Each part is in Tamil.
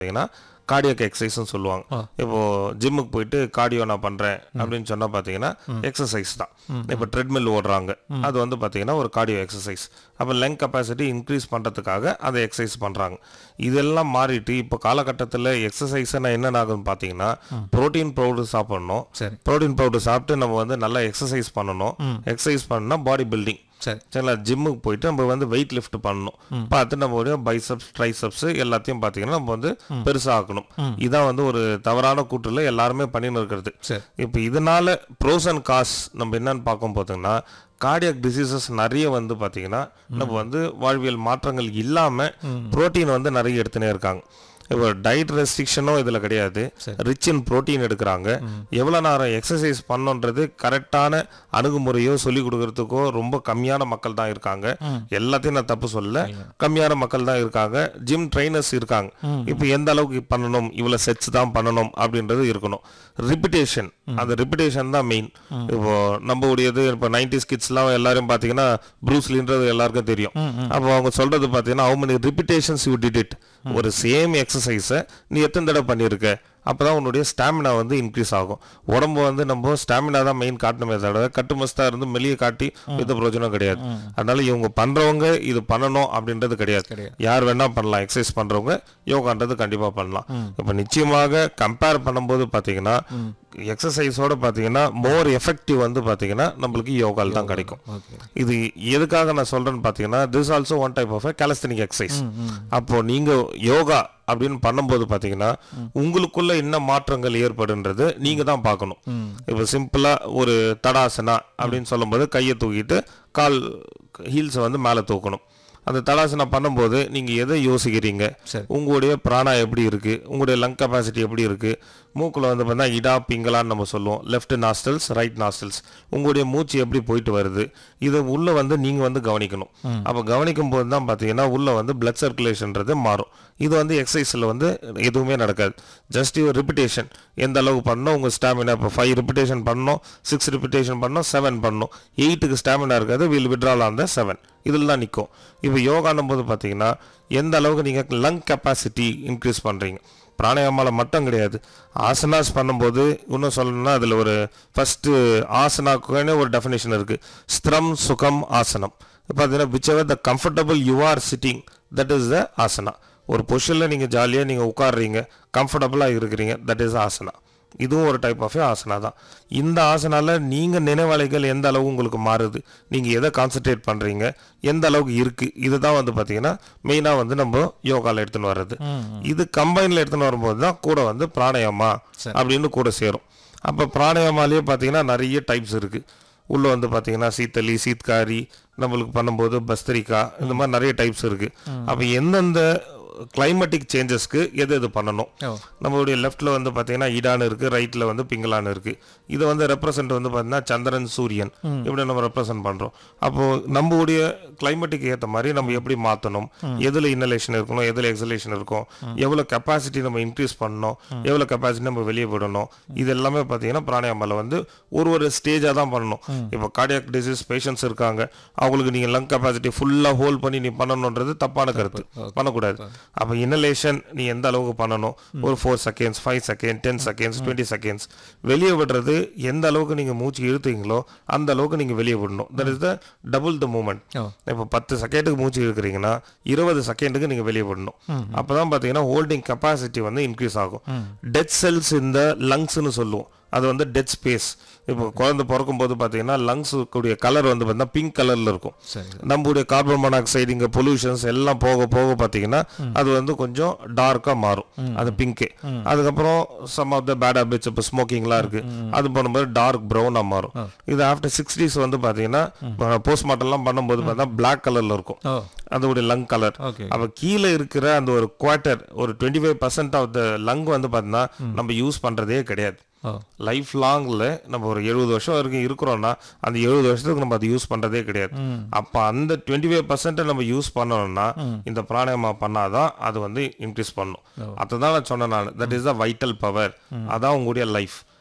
பார்த்தீங்கன்னா கார்டியக் எக்ஸசைஸ்னு சொல்லுவாங்க இப்போ ஜிம்முக்கு போயிட்டு கார்டியோ நான் பண்றேன் அப்படின்னு சொன்னா பார்த்தீங்கன்னா எக்ஸசைஸ் தான் இப்போ ட்ரெட்மில் ஓடுறாங்க அது வந்து பார்த்தீங்கன்னா ஒரு கார்டியோ எக்ஸசைஸ் அப்போ லெங் கெப்பாசிட்டி இன்க்ரீஸ் பண்ணுறதுக்காக அந்த எக்ஸசைஸ் பண்ணுறாங்க இதெல்லாம் மாறிட்டு இப்போ காலகட்டத்தில் எக்ஸசைஸ் என்ன ஆகுதுன்னு பார்த்தீங்கன்னா புரோட்டீன் பவுடர் சாப்பிடணும் சரி புரோட்டீன் பவுடர் சாப்பிட்டு நம்ம வந்து நல்லா எக்ஸசைஸ் பண்ணணும் எக்ஸசைஸ் பண்ணா பாடி பில்டிங் சரி சரிங்களா ஜிம்முக்கு போயிட்டு நம்ம வந்து வெயிட் லிஃப்ட் பண்ணணும் பார்த்து நம்ம ஒரு பைசப்ஸ் ட்ரைசப்ஸ் எல்லாத்தையும் பார்த்தீங்கன்னா நம்ம வந்து பெருசா ஆக்கணும் இதான் வந்து ஒரு தவறான கூற்றுல எல்லாருமே பண்ணின்னு இருக்கிறது சரி இப்போ இதனால ப்ரோஸ் அண்ட் காஸ் நம்ம என்னன்னு பார்க்கும் போதுங்கன்னா கார்டியக் டிசீசஸ் நிறைய வந்து பார்த்தீங்கன்னா நம்ம வந்து வாழ்வியல் மாற்றங்கள் இல்லாம புரோட்டீன் வந்து நிறைய எடுத்துனே இருக்காங்க இப்போ டயட் ரெஸ்ட்ரிக்ஷனும் இதில் கிடையாது ரிச் இன் புரோட்டீன் எடுக்கிறாங்க எவ்வளோ நேரம் எக்ஸசைஸ் பண்ணோன்றது கரெக்டான அணுகுமுறையோ சொல்லி கொடுக்கறதுக்கோ ரொம்ப கம்மியான மக்கள் தான் இருக்காங்க எல்லாத்தையும் நான் தப்பு சொல்ல கம்மியான மக்கள் தான் இருக்காங்க ஜிம் ட்ரைனர்ஸ் இருக்காங்க இப்போ எந்த அளவுக்கு பண்ணணும் இவ்வளோ செட்ஸ் தான் பண்ணணும் அப்படின்றது இருக்கணும் ரிப்பிட்டேஷன் அந்த ரிப்பிட்டேஷன் தான் மெயின் இப்போ நம்ம உடையது இப்போ நைன்டிஸ் கிட்ஸ்லாம் எல்லாரும் பார்த்தீங்கன்னா ப்ரூஸ்லின்றது எல்லாருக்கும் தெரியும் அப்போ அவங்க சொல்றது பார்த்தீங்கன்னா how many repetitions you did it ஒரு சேம் எக்ஸசைஸை நீ எத்தனை தடவை பண்ணியிருக்க அப்பதான் உன்னுடைய ஸ்டாமினா வந்து இன்க்ரீஸ் ஆகும் உடம்பு வந்து நம்ம ஸ்டாமினா தான் மெயின் காட்டணுமே தவிர கட்டுமஸ்தா இருந்து வெளியே காட்டி எந்த பிரயோஜனம் கிடையாது அதனால இவங்க பண்றவங்க இது பண்ணணும் அப்படின்றது கிடையாது கிடையாது. யார் வேணா பண்ணலாம் எக்ஸசைஸ் பண்றவங்க யோகான்றது கண்டிப்பா பண்ணலாம் இப்போ நிச்சயமாக கம்பேர் பண்ணும்போது பாத்தீங்கன்னா எக்ஸசைஸோட பாத்தீங்கன்னா மோர் எஃபெக்டிவ் வந்து பாத்தீங்கன்னா நம்மளுக்கு யோகால் தான் கிடைக்கும் ஓகே இது எதுக்காக நான் சொல்றேன்னு பாத்தீங்கன்னா this also one type of calisthenic exercise அப்போ நீங்க யோகா அப்படின்னு பண்ணும்போது பாத்தீங்கன்னா உங்களுக்குள்ள என்ன மாற்றங்கள் ஏற்படுன்றது நீங்க தான் பார்க்கணும் இப்போ சிம்பிளா ஒரு தடாசனா அப்படின்னு சொல்லும்போது கையை தூக்கிட்டு கால் ஹீல்ஸை வந்து மேலே தூக்கணும் அந்த தடாசனா பண்ணும்போது நீங்க எதை யோசிக்கிறீங்க சரி. உங்களுடைய பிராணா எப்படி இருக்கு உங்களுடைய லங் கெப்பாசிட்டி எப்படி இருக்கு மூக்குல வந்து பார்த்தா இடா பிங்கலான்னு நம்ம சொல்லுவோம் லெஃப்ட் நாஸ்டல்ஸ் ரைட் நாஸ்டல்ஸ் உங்களுடைய மூச்சு எப்படி போயிட்டு வருது இது உள்ள வந்து நீங்க வந்து கவனிக்கணும் அப்ப கவனிக்கும் போது தான் பாத்தீங்கன்னா உள்ள வந்து பிளட் சர்க்குலேஷன்ன்றது மாறும் இது வந்து எக்ஸசைஸ்ல வந்து எதுவுமே நடக்காது ஜஸ்ட் யுவர் ரிப்பிட்டேஷன் எந்த அளவுக்கு பண்ணணும் உங்க ஸ்டாமினா இப்போ ஃபைவ் ரிப்பிட்டேஷன் பண்ணணும் சிக்ஸ் ரிப்பிட்டேஷன் பண்ணணும் செவன் பண்ணணும் எயிட்டுக்கு ஸ்டாமினா இருக்காது will withdraw on the seven இதில் தான் நிற்கும் இப்போ யோகான்னும் போது பார்த்தீங்கன்னா எந்த அளவுக்கு நீங்கள் லங் கெப்பாசிட்டி இன்க்ரீஸ் பண்ணுறீங்க பிராணாயாமால மட்டும் கிடையாது ஆசனாஸ் பண்ணும்போது இன்னும் சொல்லணும்னா அதில் ஒரு ஃபஸ்ட்டு ஆசனாக்குன்னு ஒரு டெஃபினேஷன் இருக்குது ஸ்திரம் சுகம் ஆசனம் பார்த்தீங்கன்னா whichever the comfortable you are sitting that is the asana ஒரு பொசிஷனில் நீங்கள் ஜாலியாக நீங்கள் உட்காடுறீங்க கம்ஃபர்டபுளாக இருக்கிறீங்க தட் இஸ் ஆசனா இதுவும் ஒரு டைப் ஆஃப் ஆசனா தான் இந்த ஆசனால நீங்கள் நினைவலைகள் எந்த அளவு உங்களுக்கு மாறுது நீங்கள் எதை கான்சென்ட்ரேட் பண்ணுறீங்க எந்த அளவுக்கு இருக்கு இதுதான் வந்து பார்த்தீங்கன்னா மெயினாக வந்து நம்ம யோகாவில் எடுத்துன்னு வர்றது இது கம்பைனில் எடுத்துன்னு வரும்போது தான் கூட வந்து பிராணாயாமா அப்படின்னு கூட சேரும் அப்போ பிராணாயாமாலேயே பார்த்தீங்கன்னா நிறைய டைப்ஸ் இருக்குது உள்ள வந்து பார்த்தீங்கன்னா சீத்தலி சீத்காரி நம்மளுக்கு பண்ணும்போது பஸ்தரிக்கா இந்த மாதிரி நிறைய டைப்ஸ் இருக்குது அப்போ எந்தெந்த கிளைமேட்டிக் சேஞ்சஸ்க்கு எது எது பண்ணணும் ஓ நம்மளுடைய லெஃப்ட்ல வந்து பார்த்தீங்கன்னா ஈடான் இருக்கு ரைட்ல வந்து பிங்கலான் இருக்கு இதை வந்து ரெப்ரசன்ட் வந்து பார்த்தீங்கன்னா சந்திரன் சூரியன் இப்படி நம்ம ரெப்ரசன்ட் பண்றோம் அப்போ நம்மளுடைய கிளைமேட்டுக்கு ஏற்ற மாதிரி நம்ம எப்படி மாற்றணும் எதுல இன்னலேஷன் இருக்கணும் எதுல எக்ஸலேஷன் இருக்கும் எவ்வளவு கெப்பாசிட்டி நம்ம இன்க்ரீஸ் பண்ணணும் எவ்வளவு கெப்பாசிட்டி நம்ம வெளியே விடணும் இது எல்லாமே பார்த்தீங்கன்னா பிராணாயாமால வந்து ஒரு ஒரு ஸ்டேஜாக தான் பண்ணணும் இப்போ கார்டியாக் டிசீஸ் பேஷண்ட்ஸ் இருக்காங்க அவங்களுக்கு நீங்க லங் கெப்பாசிட்டி ஃபுல்லா ஹோல்ட் பண்ணி நீ பண்ணணுன்றது தப்பான கருத்து பண்ணக்கூடாது அப்போ இன்னலேஷன் நீ எந்த அளவுக்கு பண்ணணும் ஒரு four seconds five second ten seconds twenty seconds வெளியே விடுறது எந்த அளவுக்கு நீங்க மூச்சு இழுத்தீங்களோ அந்த அளவுக்கு நீங்க வெளியே விடணும் that is the double the moment ஓ இப்போ பத்து செகண்டுக்கு மூச்சு இழுக்கிறீங்கன்னா இருபது செகண்டுக்கு நீங்க வெளியே விடணும் அப்பதான் பாத்தீங்கன்னா ஹோல்டிங் கெப்பாசிட்டி வந்து இன்க்ரீஸ் ஆகும் டெட் செல்ஸ் இந்த லங்ஸ்னு சொல்லுவோம் அது வந்து டெட் ஸ்பேஸ் இப்போ குழந்தை பிறக்கும் போது பார்த்தீங்கன்னா லங்ஸ் கூடிய கலர் வந்து பார்த்தீங்கன்னா பிங்க் கலர்ல இருக்கும் சரி நம்மளுடைய கார்பன் மோனாக்சைடு இங்க பொல்யூஷன்ஸ் எல்லாம் போக போக பார்த்தீங்கன்னா அது வந்து கொஞ்சம் டார்க்கா மாறும் அது பிங்க்கு அதுக்கப்புறம் some of the bad habits இப்போ ஸ்மோக்கிங்லாம் இருக்கு அது பண்ணும்போது டார்க் ப்ரௌனா மாறும் இது ஆஃப்டர் சிக்ஸ்டீஸ் வந்து பார்த்தீங்கன்னா போஸ்ட்மார்ட்டம்லாம் பண்ணும்போது பார்த்தா பிளாக் கலர்ல இருக்கும் ஓ அதோடைய லங் கலர் ஓகே அப்ப கீழே இருக்கிற அந்த ஒரு குவார்ட்டர் ஒரு twenty five percent of the lung வந்து பார்த்தீங்கன்னா நம்ம யூஸ் பண்றதே கிடையாது ஓ லைஃப் லாங்ல நம்ம ஒரு எழுபது வருஷம் வரைக்கும் இருக்கிறோம்னா அந்த எழுபது வருஷத்துக்கு நம்ம அதை யூஸ் பண்றதே கிடையாது அப்ப அந்த டுவெண்ட்டி ஃபைவ் பர்சன்ட் நம்ம யூஸ் பண்ணணும்னா இந்த பிராணாயாமா பண்ணாதான் அது வந்து இன்க்ரீஸ் பண்ணும் அதுதான் நான் சொன்னேன் நான் that is the vital power அதான் உங்களுடைய லைஃப்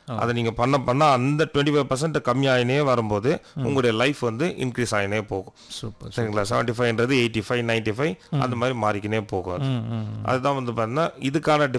அதை நீங்கள் பண்ண பண்ண அந்த டுவெண்ட்டி ஃபைவ் பர்சன்ட் கம்மியாகினே வரும்போது உங்களுடைய லைஃப் வந்து இன்க்ரீஸ் ஆகினே போகும் சூப்பர் சரிங்களா செவன்ட்டி ஃபைவ்ன்றது எயிட்டி ஃபைவ் நைன்ட்டி ஃபைவ் அந்த மாதிரி மாறிக்கினே போகும் அது. ம் ம் அதுதான் வந்து பார்த்தீங்கன்னா இதுக்கான